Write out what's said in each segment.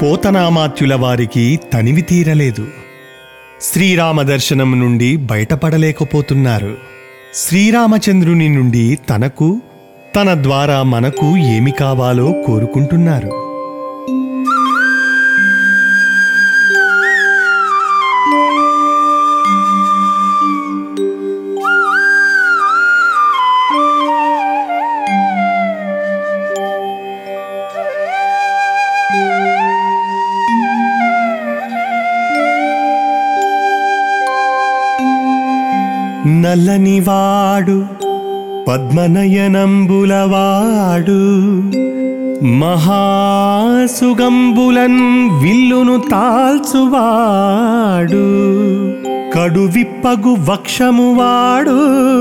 పోతనామాత్యుల వారికి తనివి తీరలేదు శ్రీరామ దర్శనం నుండి బయటపడలేకపోతున్నారు శ్రీరామచంద్రుని నుండి తనకు తన ద్వారా మనకు ఏమి కావాలో కోరుకుంటున్నారు నల్లనివాడు పద్మనయనంబులవాడు మహాసుగంబులన్ విల్లును తాల్చువాడు కడువిప్పగు వక్షమువాడు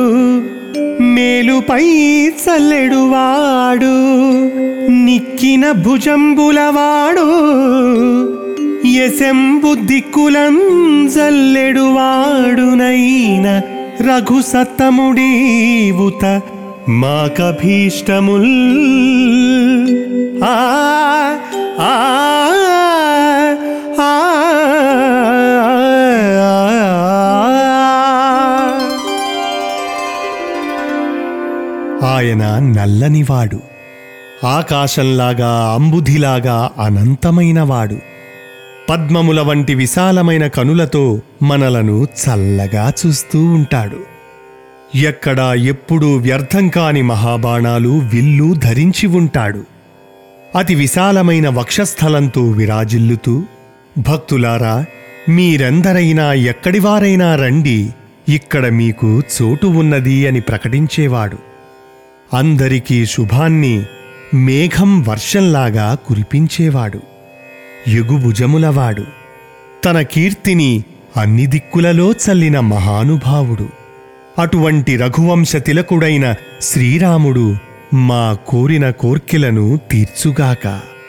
మేలుపై చల్లెడువాడు నిక్కిన భుజంబులవాడు ఎసెంబు దిక్కులంజల్లెడువాడునైన రఘుసత్తముడీవుత మాకభీష్టముల్ ఆ ఆ ఆ ఆయన నల్లనివాడు ఆకాశంలాగా అంబుధిలాగా అనంతమైనవాడు పద్మముల వంటి విశాలమైన కనులతో మనలను చల్లగా చూస్తూ ఉంటాడు ఎక్కడా ఎప్పుడూ వ్యర్థం కాని మహాబాణాలు విల్లు ధరించి ఉంటాడు అతి విశాలమైన వక్షస్థలంతో విరాజిల్లుతూ భక్తులారా మీరెందరైనా ఎక్కడివారైనా రండి ఇక్కడ మీకు చోటు ఉన్నది అని ప్రకటించేవాడు అందరికీ శుభాన్ని మేఘం వర్షంలాగా కురిపించేవాడు ఎగుభుజములవాడు తన కీర్తిని అన్ని దిక్కులలో చల్లిన మహానుభావుడు అటువంటి రఘువంశ తిలకుడైన శ్రీరాముడు మా కోరిన కోర్కెలను తీర్చుగాక